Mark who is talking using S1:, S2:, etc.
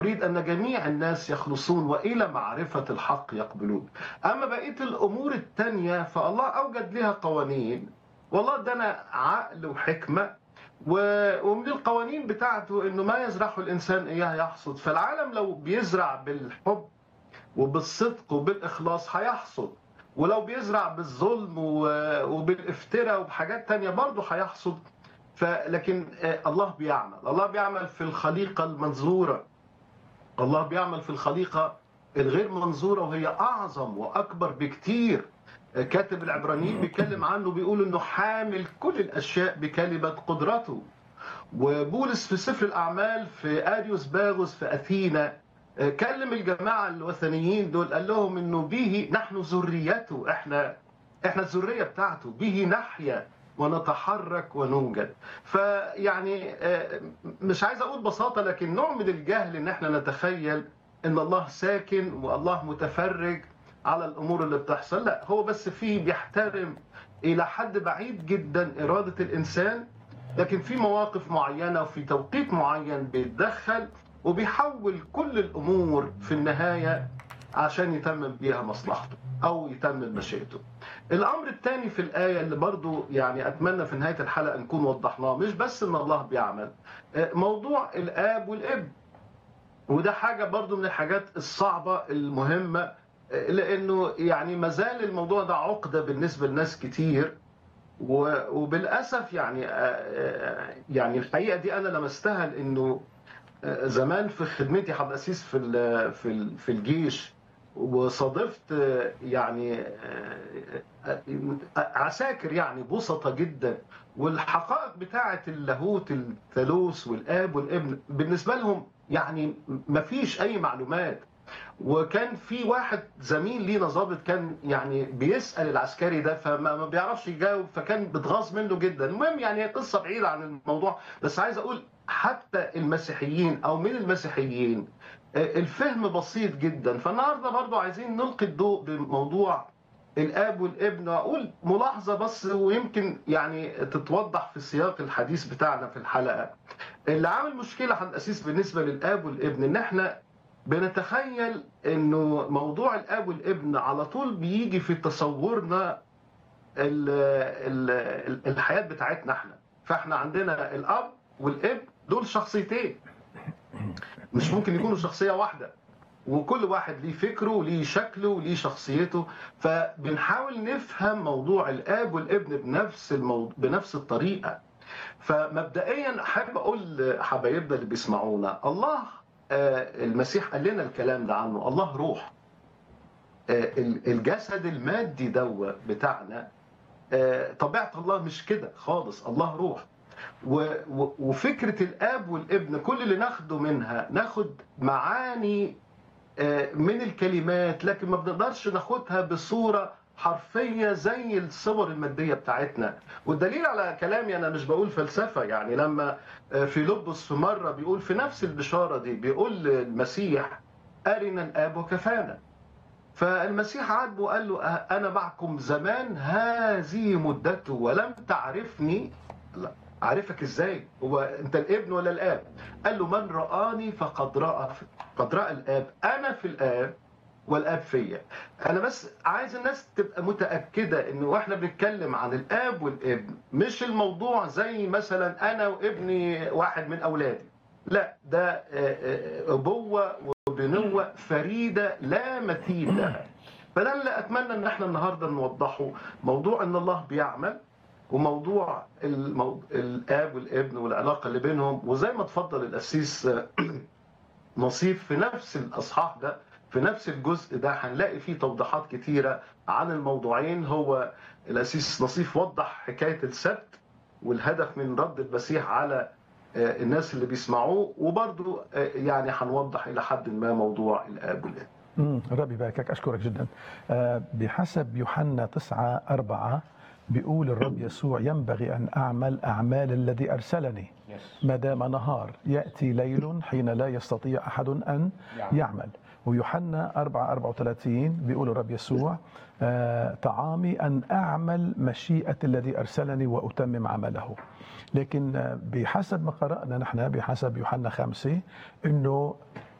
S1: يريد أن جميع الناس يخلصون وإلى معرفة الحق يقبلون أما بقية الأمور التانية فالله أوجد لها قوانين والله ادانا عقل وحكمة و- ومن القوانين بتاعته انه ما يزرعه الانسان اياه يحصد فالعالم لو بيزرع بالحب وبالصدق وبالاخلاص هيحصد ولو بيزرع بالظلم و- وبالافتراء وبحاجات تانية برضه هيحصد فلكن آه، الله بيعمل الله بيعمل في الخليقة المنظورة الله بيعمل في الخليقة الغير منظورة وهي أعظم وأكبر بكتير كاتب العبرانيين بيتكلم عنه بيقول انه حامل كل الاشياء بكلمه قدرته وبولس في سفر الاعمال في اريوس باغوس في اثينا آه، كلم الجماعه الوثنيين دول قال لهم انه به نحن ذريته احنا احنا الذريه بتاعته به نحيا ونتحرك ونوجد فيعني آه، مش عايز اقول بساطه لكن نوع من الجهل ان احنا نتخيل ان الله ساكن والله متفرج على الامور اللي بتحصل لا هو بس فيه بيحترم الى حد بعيد جدا اراده الانسان لكن في مواقف معينه وفي توقيت معين بيتدخل وبيحول كل الامور في النهايه عشان يتمم بيها مصلحته او يتمم مشيئته. الامر الثاني في الايه اللي برضو يعني اتمنى في نهايه الحلقه نكون وضحناه مش بس ان الله بيعمل آه، موضوع الاب والابن وده حاجه برضو من الحاجات الصعبه المهمه لانه يعني ما زال الموضوع ده عقده بالنسبه لناس كتير و- وبالاسف يعني آه، يعني الحقيقه دي انا لمستها لانه آه، زمان في خدمتي حضرتك اسيس في ال- في ال- في الجيش وصادفت آه، يعني آه، آه، عساكر يعني بسطة جدا والحقائق بتاعه اللاهوت الثالوث والاب والابن بالنسبه لهم يعني ما فيش اي معلومات وكان في واحد زميل لينا ظابط كان يعني بيسال العسكري ده فما ما بيعرفش يجاوب فكان بتغاظ منه جدا المهم يعني هي قصه بعيده عن الموضوع بس عايز اقول حتى المسيحيين او من المسيحيين آه، الفهم بسيط جدا فالنهارده برضو عايزين نلقي الضوء بموضوع الاب والابن واقول ملاحظه بس ويمكن يعني تتوضح في سياق الحديث بتاعنا في الحلقه اللي عامل مشكله عند الاسيس بالنسبه للاب والابن ان احنا بنتخيل انه موضوع الاب والابن على طول بيجي في تصورنا ال ال الحياه بتاعتنا احنا فاحنا عندنا الاب والابن دول شخصيتين مش ممكن يكونوا شخصيه واحده وكل واحد ليه فكره وليه شكله وليه شخصيته فبنحاول نفهم موضوع الاب والابن بنفس الموضوع بنفس الطريقه فمبدئيا احب اقول لحبايبنا اللي بيسمعونا الله آه، المسيح قال لنا الكلام ده عنه الله روح آه، ال- الجسد المادي دوا بتاعنا آه، طبيعه الله مش كده خالص الله روح و- و- وفكره الاب والابن كل اللي ناخده منها ناخد معاني آه، من الكلمات لكن ما بنقدرش ناخدها بصوره حرفيه زي الصور الماديه بتاعتنا والدليل على كلامي انا مش بقول فلسفه يعني لما آه، في لبس في مره بيقول في نفس البشاره دي بيقول للمسيح ارنا الاب وكفانا فالمسيح عاتبه وقال له أه- انا معكم زمان هذه مدته ولم تعرفني لا عارفك ازاي هو انت الابن ولا الاب قال له من رآني فقد رأى قد رأى الاب انا في الاب والاب فيا انا بس عايز الناس تبقى متاكده ان واحنا بنتكلم عن الاب والابن مش الموضوع زي مثلا انا وابني واحد من اولادي لا ده آه، آه، ابوه وبنوه فريده لا مثيل لها فده اللي اتمنى ان احنا النهارده نوضحه موضوع ان الله بيعمل وموضوع المو... الاب والابن والعلاقه اللي بينهم وزي ما اتفضل القسيس آه، نصيف في نفس الاصحاح ده في نفس الجزء ده هنلاقي فيه توضيحات كتيره عن الموضوعين هو القسيس نصيف وضح حكايه السبت والهدف من رد المسيح على آه، الناس اللي بيسمعوه وبرضو آه، يعني هنوضح الى حد ما موضوع الاب والابن
S2: امم ربي يباركك اشكرك جدا آه، بحسب يوحنا 9 4 بيقول الرب يسوع ينبغي ان اعمل اعمال الذي ارسلني ما دام نهار ياتي ليل حين لا يستطيع احد ان يعمل ويوحنا 4 34 بيقول الرب يسوع آه، طعامي ان اعمل مشيئه الذي ارسلني واتمم عمله لكن آه، بحسب ما قرانا نحن بحسب يوحنا خمسة انه